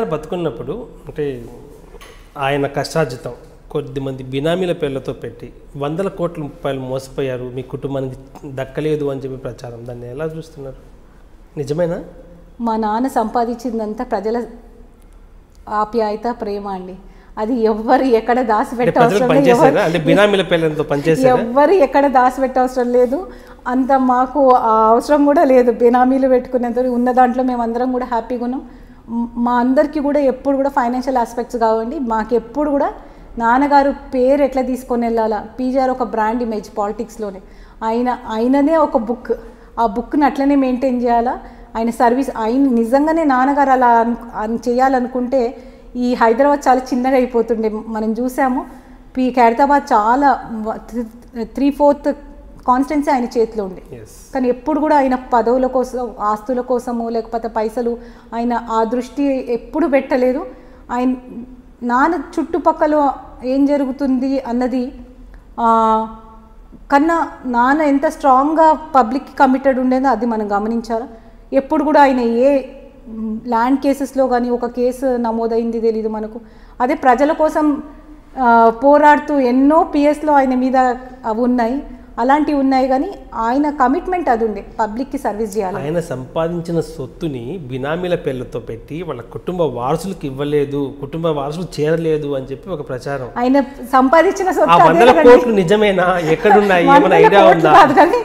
నాన్నగారు బతుకున్నప్పుడు అంటే ఆయన కష్టార్జితం కొద్దిమంది బినామీల పేర్లతో పెట్టి వందల కోట్ల రూపాయలు మోసపోయారు మీ కుటుంబానికి దక్కలేదు అని చెప్పి ప్రచారం దాన్ని ఎలా చూస్తున్నారు నిజమేనా మా నాన్న సంపాదించిందంతా ప్రజల ఆప్యాయత ప్రేమ అండి అది ఎవ్వరు ఎక్కడ అంటే దాచిపెట్ట ప్రజలు అవసరం లేదు పనిచేశారా ఎవరు- అంటే బినామీల పేర్లతో పనిచేశారా ఎవ్వరు ఎక్కడ దాచిపెట్ట అవసరం లేదు అంత మాకు ఆ అవసరం కూడా లేదు బినామీలు పెట్టుకునేంత ఉన్న దాంట్లో మేము అందరం కూడా హ్యాపీగా ఉన్నాం మ్- మా అందరికీ కూడా ఎప్పుడు కూడా ఫైనాన్షియల్ ఆస్పెక్ట్స్ కావండి మాకు ఎప్పుడు కూడా నాన్నగారు పేరు ఎట్లా తీసుకొని వెళ్ళాలా పీజీఆర్ ఒక బ్రాండ్ ఇమేజ్ పాలిటిక్స్లోనే ఆయన ఆయననే ఒక బుక్ ఆ బుక్ని అట్లనే మెయింటైన్ చేయాలా ఆయన సర్వీస్ ఆయన నిజంగానే నాన్నగారు అలా అను అన్- చేయాలనుకుంటే ఈ హైదరాబాద్ చాలా చిన్నగా అయిపోతుండే మనం చూసాము పి ఖైరతాబాద్ చాలా త్రీ ఫోర్త్ కాన్స్టెన్సీ ఆయన చేతిలో ఉండే ఎస్ కానీ ఎప్పుడు కూడా ఆయన పదవుల కోసం ఆస్తుల కోసము లేకపోతే పైసలు ఆయన ఆ దృష్టి ఎప్పుడు పెట్టలేదు ఆయన నాన్న చుట్టుపక్కల ఏం జరుగుతుంది అన్నది ఆ, కన్నా నాన్న ఎంత స్ట్రాంగ్గా పబ్లిక్ కమిటెడ్ ఉండేదో అది మనం గమనించాలి ఎప్పుడు కూడా ఆయన ఏ ల్యాండ్ కేసెస్లో కానీ ఒక కేసు నమోదైంది తెలియదు మనకు అదే ప్రజల కోసం ఆ, పోరాడుతూ ఎన్నో పిఎస్లో ఆయన మీద అవి ఉన్నాయి అలాంటివి ఉన్నాయి కానీ ఆయన కమిట్మెంట్ అది ఉండే పబ్లిక్కి సర్వీస్ చేయాలి ఆయన సంపాదించిన సొత్తుని బినామీల పేర్లతో పెట్టి వాళ్ళ కుటుంబ వారసులకు ఇవ్వలేదు కుటుంబ వారసులు చేరలేదు అని చెప్పి ఒక ప్రచారం ఆయన సంపాదించిన ఆ సొత్తు అదే వందల కదండి. కోట్లు నిజమేనా ఎక్కడున్నాయి ఏమైనా వందల ఐడియా కోట్లు ఉందా కాదు కానీ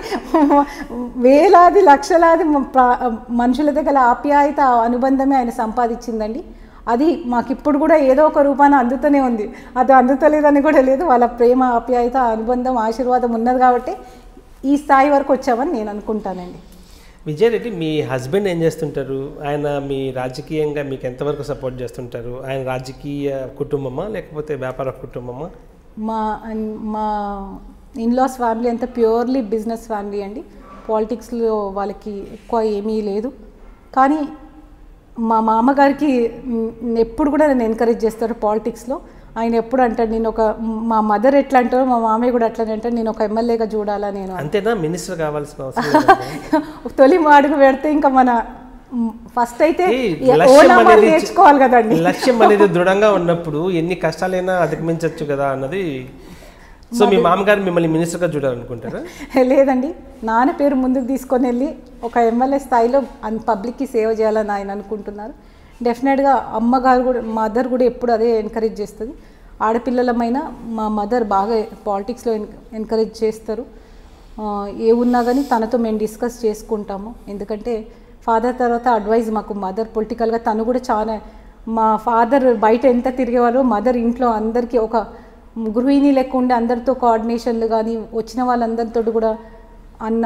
వేలాది లక్షలాది మ- ప్ర- మనుషుల దగ్గర ఆప్యాయత అనుబంధమే ఆయన సంపాదించిందండి అది మాకు ఇప్పుడు కూడా ఏదో ఒక రూపాన అందుతూనే ఉంది అది అందుతలేదని కూడా లేదు వాళ్ళ ప్రేమ ఆప్యాయత అనుబంధం ఆశీర్వాదం ఉన్నది కాబట్టి ఈ స్థాయి వరకు వచ్చామని నేను అనుకుంటానండి విజయరెడ్డి మీ హస్బెండ్ ఏం చేస్తుంటారు ఆయన మీ రాజకీయంగా మీకు ఎంతవరకు సపోర్ట్ చేస్తుంటారు ఆయన రాజకీయ కుటుంబమా లేకపోతే వ్యాపార కుటుంబమా మా అన్- మా ఇన్లాస్ ఫ్యామిలీ అంతా ప్యూర్లీ బిజినెస్ ఫ్యామిలీ అండి పాలిటిక్స్లో వాళ్ళకి ఎక్కువ ఏమీ లేదు కానీ మా మామగారికి మ్, ఎప్పుడు కూడా నన్ను ఎంకరేజ్ చేస్తారు పాలిటిక్స్లో ఆయన ఎప్పుడు అంటాడు నేను ఒక మా మదర్ ఎట్లా అంటారో మా మామయ్య కూడా అట్లనే అంటారు నేను ఒక ఎమ్మెల్యేగా చూడాలా నేను అంతేనా మినిస్టర్ కావాల్సిన అవసరం లేదా? తొలి అడుగు పెడితే ఇంకా మన ఫస్ట్ అయితే ఈ ఏ- లక్ష్యం ఓనామాలు అనేది నేర్చుకోవాలి కదండి లక్ష్యం అనేది దృఢంగా ఉన్నప్పుడు ఎన్ని కష్టాలైనా అధిగమించవచ్చు కదా అన్నది సో మీ మామగారు మిమ్మల్ని మినిస్టర్గా చూడాలనుకుంటారా లేదండి నాన్న పేరు ముందుకు తీసుకొని వెళ్ళి ఒక ఎమ్మెల్యే స్థాయిలో అన్ పబ్లిక్కి సేవ చేయాలని ఆయన అనుకుంటున్నారు డెఫినెట్గా అమ్మగారు కూడా మదర్ కూడా ఎప్పుడు అదే ఎంకరేజ్ చేస్తుంది ఆడపిల్లలమైన మా మదర్ బాగా పాలిటిక్స్లో ఎంకరేజ్ చేస్తారు ఆ, ఏ ఉన్నా కానీ తనతో మేము డిస్కస్ చేసుకుంటాము ఎందుకంటే ఫాదర్ తర్వాత అడ్వైజ్ మాకు మదర్ పొలిటికల్గా తను కూడా చాలా మా ఫాదర్ బయట ఎంత తిరిగేవారో మదర్ ఇంట్లో అందరికీ ఒక గృహిణి లెక్క ఉండి అందరితో కోఆర్డినేషన్లు కానీ వచ్చిన వాళ్ళందరితో కూడా అన్న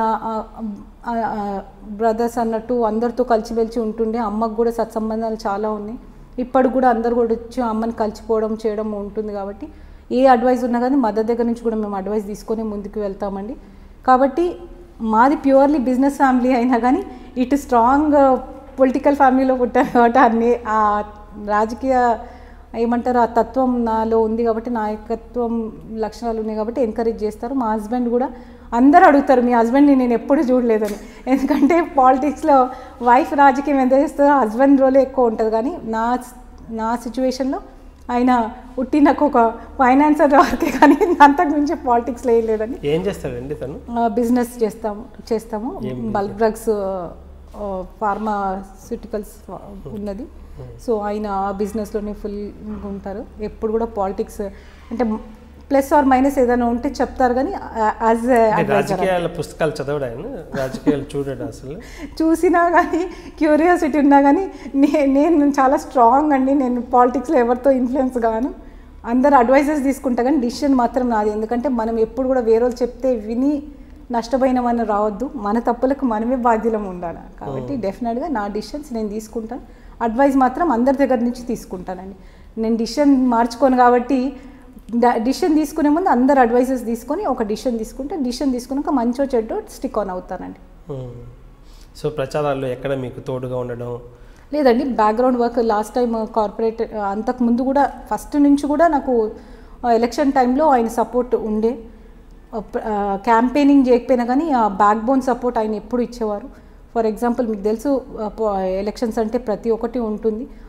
బ్రదర్స్ అన్నట్టు అందరితో కలిసిమెలిసి ఉంటుండే అమ్మకు కూడా సత్సంబంధాలు చాలా ఉన్నాయి ఇప్పటికి కూడా అందరు కూడా వచ్చి అమ్మని కలిసిపోవడం చేయడం ఉంటుంది కాబట్టి ఏ అడ్వైస్ ఉన్నా కానీ మదర్ దగ్గర నుంచి కూడా మేము అడ్వైస్ తీసుకొని ముందుకు వెళ్తామండి కాబట్టి మాది ప్యూర్లీ బిజినెస్ ఫ్యామిలీ అయినా కానీ ఇటు స్ట్రాంగ్ పొలిటికల్ ఫ్యామిలీలో పుట్టాను కాబట్టి అన్ని ఆ రాజకీయ ఏమంటారు ఆ తత్వం నాలో ఉంది కాబట్టి నాయకత్వం లక్షణాలు ఉన్నాయి కాబట్టి ఎంకరేజ్ చేస్తారు మా హస్బెండ్ కూడా అందరూ అడుగుతారు మీ హస్బెండ్ని నేను ఎప్పుడు చూడలేదని ఎందుకంటే పాలిటిక్స్లో వైఫ్ రాజకీయం ఎంత చేస్తుందో హస్బెండ్ రోలే ఎక్కువ ఉంటుంది కానీ నా నా సిచ్యువేషన్లో ఆయన ఉట్టి నాకు ఒక ఫైనాన్సర్ వరకే కానీ అంతకు మించి పాలిటిక్స్లో ఏం లేదని ఏం చేస్తాడండి తను బిజినెస్ చేస్తాము చేస్తాము బల్క్ డ్రగ్స్ ఫార్మాస్యూటికల్స్ ఉన్నది సో ఆయన ఆ బిజినెస్లోనే ఫుల్ ఉంటారు ఎప్పుడు కూడా పాలిటిక్స్ అంటే ప్లస్ ఆర్ మైనస్ ఏదైనా ఉంటే చెప్తారు కానీ యాజ్ అంటే రాజకీయాల పుస్తకాలు చదవడు ఆయన రాజకీయాలు చూడడు అసలు చూసినా కానీ క్యూరియాసిటీ ఉన్నా కానీ నే నేను చాలా స్ట్రాంగ్ అండి నేను పాలిటిక్స్లో ఎవరితో ఇన్ఫ్లుయెన్స్ గాను అందరు అడ్వైజెస్ తీసుకుంటా కానీ డిసిషన్ మాత్రం నాది ఎందుకంటే మనం ఎప్పుడు కూడా వేరే వాళ్ళు చెప్తే విని నష్టపోయినామని రావద్దు మన తప్పులకు మనమే బాధ్యులం ఉండాలి కాబట్టి డెఫినెట్గా నా డిసిషన్స్ నేను తీసుకుంటాను అడ్వైస్ మాత్రం అందరి దగ్గర నుంచి తీసుకుంటానండి నేను డిసిషన్ మార్చుకోను కాబట్టి డిసిషన్ తీసుకునే ముందు అందరు అడ్వైజెస్ తీసుకొని ఒక డిసిషన్ తీసుకుంటే డిసిషన్ తీసుకున్నాక మంచో చెడ్డో స్టిక్ ఆన్ అవుతానండి ఉమ్. సో ప్రచారాల్లో ఎక్కడ మీకు తోడుగా ఉండడం లేదండి background work last time corporate అంతకు ముందు కూడా ఫస్ట్ నుంచి కూడా నాకు ఎలక్షన్ టైంలో ఆయన సపోర్ట్ ఉండే క్యాంపెయినింగ్ చేయకపోయినా కానీ ఆ బ్యాక్ బోన్ సపోర్ట్ ఆయన ఎప్పుడు ఇచ్చేవారు ఫర్ ఎగ్జాంపుల్ మీకు తెలుసు ఎలక్షన్స్ అంటే ప్రతి ఒక్కటి ఉంటుంది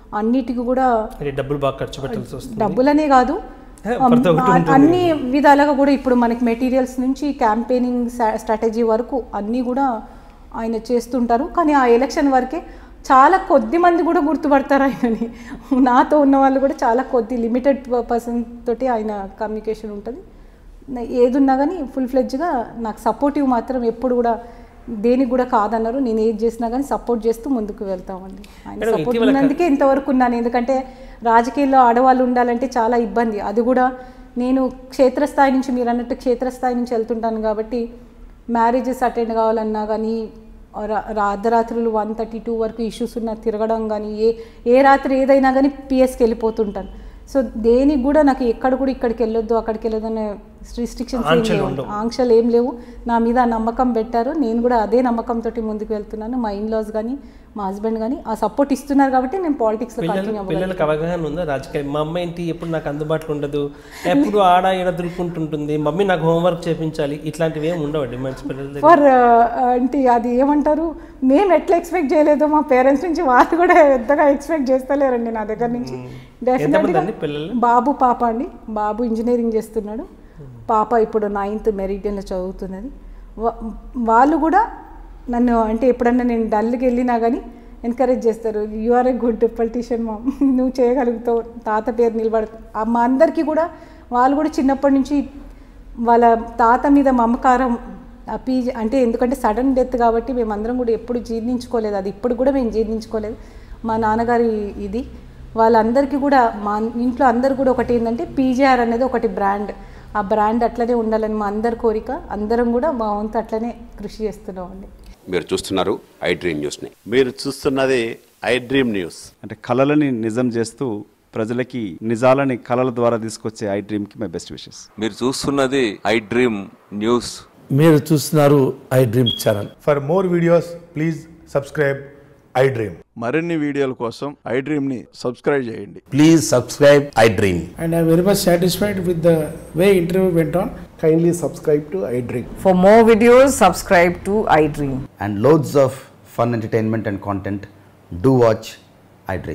అన్నిటికీ కూడా అంటే డబ్బులు బాగా ఖర్చు పెట్టాల్సి వస్తుంది డబ్బులనే కాదు ఏ, ప్రతి ఒక్కటి అ- ఉంటుంది. అన్ని విధాలుగా కూడా ఇప్పుడు మనకి మెటీరియల్స్ నుంచి క్యాంపెయినింగ్ స్ట్రాటజీ వరకు అన్నీ కూడా ఆయన చేస్తుంటారు కానీ ఆ ఎలక్షన్ వరకే చాలా కొద్ది మంది కూడా గుర్తుపడతారు ఆయనని నాతో ఉన్న వాళ్ళు కూడా చాలా కొద్ది లిమిటెడ్ పర్సన్ తోటి ఆయన కమ్యూనికేషన్ ఉంటుంది నా- ఏది ఉన్నా కానీ ఫుల్ ఫ్లెడ్జ్గా నాకు సపోర్టివ్ మాత్రం ఎప్పుడు కూడా దేనికి కూడా కాదన్నారు నేను ఏది చేసినా కానీ సపోర్ట్ చేస్తూ ముందుకు వెళ్తామండి ఆయన మేడం, సపోర్ట్ ఇటీవల క- ఉన్నందుకే ఇంతవరకు ఉన్నాను ఎందుకంటే రాజకీయాల్లో ఆడవాళ్ళు ఉండాలంటే చాలా ఇబ్బంది అది కూడా నేను క్షేత్రస్థాయి నుంచి మీరు అన్నట్టు క్షేత్రస్థాయి నుంచి వెళ్తుంటాను కాబట్టి మ్యారేజెస్ అటెండ్ కావాలన్నా కానీ రా- రా- అర్ధరాత్రులు వన్ థర్టీ టూ వరకు ఇష్యూస్ ఉన్న తిరగడం కానీ ఏ ఏ రాత్రి ఏదైనా కానీ పిఎస్కి వెళ్ళిపోతుంటాను సో దేనికి కూడా నాకు ఎక్కడ కూడా ఇక్కడికి వెళ్ళొద్దు అక్కడికి వెళ్ళొద్దు అనే రిస్ట్రిక్షన్స్ ఏం ఆంక్షలు లేవు ఉండవు. ఆంక్షలు ఏం లేవు నా మీద ఆ నమ్మకం పెట్టారు నేను కూడా అదే నమ్మకంతో ముందుకు వెళ్తున్నాను మా ఇన్లాస్ కానీ మా హస్బెండ్ కానీ ఆ సపోర్ట్ ఇస్తున్నారు కాబట్టి నేను పాలిటిక్స్లో పిల్లలు కంటిన్యూ అవ్వగలను పిల్లలకు అవగాహన ఉందా రాజకీయ మా అమ్మ ఏంటి ఎప్పుడు నాకు అందుబాటులో ఉండదు ఎప్పుడు ఆడ ఈడ దొరుకుంటుంటుంది మమ్మీ నాకు హోంవర్క్ చేపించాలి ఇట్లాంటివి ఏమి ఉండవు డిమాండ్స్ పిల్లల దగ్గర ఫర్ అంటే అది ఏమంటారు మేము ఎట్లా ఎక్స్పెక్ట్ చేయలేదో మా పేరెంట్స్ నుంచి వాళ్ళు కూడా పెద్దగా ఎక్స్పెక్ట్ చేస్తలేరండి నా దగ్గర నుంచి ఎంతమంది డెఫినెట్గా అండి పిల్లలు బాబు పాప అండి బాబు ఇంజనీరింగ్ చేస్తున్నాడు పాప ఇప్పుడు నైన్త్ మెరిడియన్లో చదువుతున్నది వా- వాళ్ళు కూడా నన్ను అంటే ఎప్పుడన్నా నేను డల్కి వెళ్ళినా కానీ ఎంకరేజ్ చేస్తారు you are a good politician మా నువ్వు చేయగలుగుతావు తాత పేరు నిలబడ మా అందరికీ కూడా వాళ్ళు కూడా చిన్నప్పటి నుంచి వాళ్ళ తాత మీద మమకారం ఆ పీజీ అంటే ఎందుకంటే సడన్ డెత్ కాబట్టి మేమందరం కూడా ఎప్పుడు జీర్ణించుకోలేదు అది ఇప్పుడు కూడా మేము జీర్ణించుకోలేదు మా నాన్నగారి ఇది వాళ్ళందరికీ కూడా మా ఇంట్లో అందరు కూడా ఒకటి ఏంటంటే పీజీఆర్ అనేది ఒకటి బ్రాండ్ ఆ బ్రాండ్ అట్లనే ఉండాలని మా అందరి కోరిక అందరం కూడా మా వంతు అట్లనే కృషి చేస్తున్నాం అండి మీరు చూస్తున్నారు ఐ డ్రీమ్ న్యూస్ని మీరు చూస్తున్నది ఐ డ్రీమ్ న్యూస్ అంటే కళలని నిజం చేస్తూ ప్రజలకి నిజాలని కళల ద్వారా తీసుకొచ్చే ఐ డ్రీమ్కి మై బెస్ట్ విషెస్ మీరు చూస్తున్నది ఐ డ్రీమ్ న్యూస్ మీరు చూస్తున్నారు iDream channel For more videos, please subscribe iDream. మరిన్ని వీడియోల కోసం ఐ డ్రీమ్ ని సబ్స్క్రైబ్ చేయండి please subscribe iDream and I'm very much satisfied with the way interview went on. Kindly subscribe to iDream. For more videos, subscribe to iDream. and loads of fun entertainment and content, do watch iDream.